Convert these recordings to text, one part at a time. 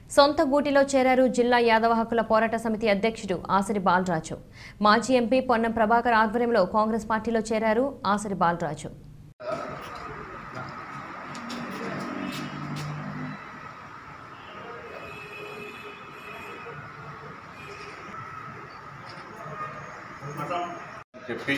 సొంత గూటిలో చేరారు జిల్లా యాదవ హక్కుల పోరాట సమితి అధ్యక్షుడు ఆసరి బాలరాజు మాజీ ఎంపీ పొన్నం ప్రభాకర్ ఆధ్వర్యంలో కాంగ్రెస్ పార్టీలో చేరారు ఆసరి బాలరాజు చెప్పి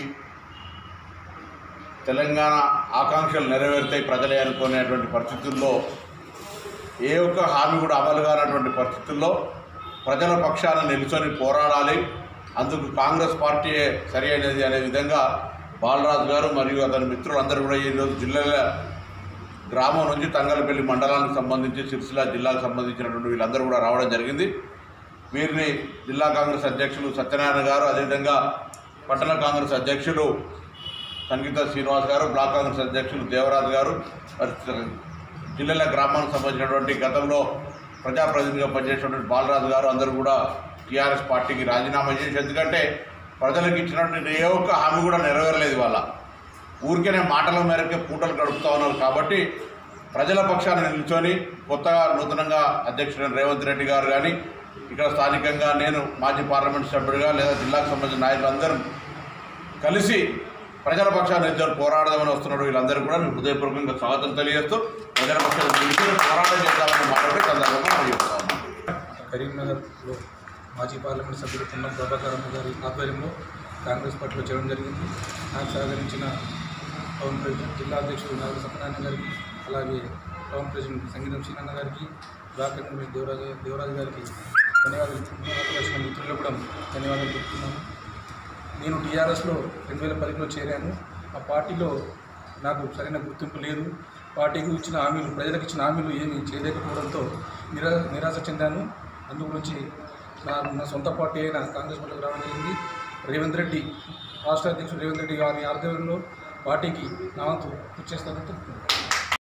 తెలంగాణ ఆకాంక్షలు నెరవేరుతాయి ప్రజలే అనుకునేటువంటి పరిస్థితుల్లో ఏ ఒక్క హామీ కూడా అమలు కానటువంటి పరిస్థితుల్లో ప్రజల పక్షాన నిలుచొని పోరాడాలి అందుకు కాంగ్రెస్ పార్టీయే సరి అయినది అనే విధంగా బాలరాజు గారు మరియు అతని మిత్రులందరూ కూడా ఈరోజు జిల్లాల గ్రామం నుంచి తంగలపల్లి మండలానికి సంబంధించి సిరిసిల్ల జిల్లాకు సంబంధించినటువంటి వీళ్ళందరూ కూడా రావడం జరిగింది వీరిని జిల్లా కాంగ్రెస్ అధ్యక్షులు సత్యనారాయణ గారు అదేవిధంగా పట్టణ కాంగ్రెస్ అధ్యక్షులు సంగీత శ్రీనివాస్ గారు బ్లాక్ కాంగ్రెస్ అధ్యక్షులు దేవరాజు గారు మరి జిల్లాల గ్రామానికి సంబంధించినటువంటి గతంలో ప్రజాప్రతినిధిగా పనిచేసినటువంటి బాలరాజు గారు అందరూ కూడా టీఆర్ఎస్ పార్టీకి రాజీనామా చేసి ఎందుకంటే ప్రజలకు ఇచ్చినటువంటి ఏ ఒక్క హామీ కూడా నెరవేరలేదు వాళ్ళ ఊరికేనే మాటల మేరకే పూటలు గడుపుతా ఉన్నారు కాబట్టి ప్రజల పక్షాన నిల్చొని కొత్తగా నూతనంగా అధ్యక్షుడైన రేవంత్ రెడ్డి గారు కానీ ఇక్కడ స్థానికంగా నేను మాజీ పార్లమెంట్ సభ్యుడిగా లేదా జిల్లాకు సంబంధించిన నాయకులందరూ కలిసి ప్రజల పక్షాన నిల్చొని పోరాడదామని వస్తున్నాడు వీళ్ళందరూ కూడా నేను హృదయపూర్వకంగా స్వాగతం తెలియజేస్తూ ప్రజల పక్షాన నిల్చొని పోరాటం చేద్దామని మాట్లాడే సందర్భంగా మనం చెప్తా ఉన్నాం కరీంనగర్లో మాజీ పార్లమెంట్ సభ్యులు పున్నం ప్రభాకరమ్మ గారి ఆధ్వర్యంలో కాంగ్రెస్ పార్టీలో చేరడం జరిగింది నాకు సహకరించిన టౌన్ ప్రెసిడెంట్ జిల్లా అధ్యక్షుడు నాగర సత్యనారాయణ గారికి అలాగే టౌన్ ప్రెసిడెంట్ సంగీతం శ్రీనన్న గారికి బ్లాక్ కమిటీ దేవరాజు దేవరాజు గారికి ధన్యవాదాలు చెప్తున్నాను వచ్చిన మిత్రులకు కూడా ధన్యవాదాలు చెప్తున్నాను నేను టీఆర్ఎస్లో రెండు వేల పదిలో చేరాను ఆ పార్టీలో నాకు సరైన గుర్తింపు లేదు పార్టీకి ఇచ్చిన హామీలు ప్రజలకు ఇచ్చిన హామీలు ఏమీ చేయలేకపోవడంతో నిరా నిరాశ చెందాను అందు గురించి నా నా సొంత పార్టీ అయిన కాంగ్రెస్ పార్టీకి రావడం జరిగింది రేవంత్ రెడ్డి రాష్ట్ర అధ్యక్షుడు రేవంత్ రెడ్డి గారి ఆధ్వర్యంలో పార్టీకి నా వంతు కృషి చేస్తానని తెలుపుతున్నాను